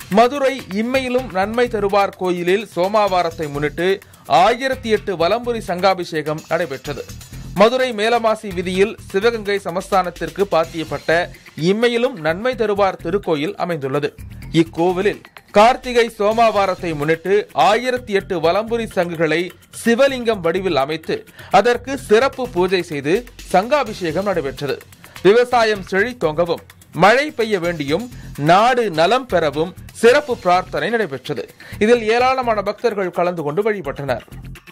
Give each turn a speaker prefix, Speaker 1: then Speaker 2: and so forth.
Speaker 1: மதுரை இம்மையிலும் நன்மை தருவார் கோயிலில் சோமாவாரத்தை முன்னிட்டு ஆயிரத்தி எட்டு வலம்புரி சங்காபிஷேகம் நடைபெற்றது மதுரை மேலமாசி விதியில் சிவகங்கை சமஸ்தானத்திற்கு பாத்தியப்பட்ட இம்மையிலும் நன்மை தருவார் திருக்கோயில் அமைந்துள்ளது இக்கோவிலில் கார்த்திகை சோமாவாரத்தை முன்னிட்டு ஆயிரத்தி எட்டு வலம்புரி சங்குகளை சிவலிங்கம் வடிவில் அமைத்து அதற்கு சிறப்பு பூஜை செய்து சங்காபிஷேகம் நடைபெற்றது விவசாயம் செழித்தோங்கவும் மழை பெய்ய வேண்டியும் நாடு நலம் பெறவும் சிறப்பு பிரார்த்தனை நடைபெற்றது இதில் ஏராளமான பக்தர்கள் கலந்து கொண்டு வழிபட்டனர்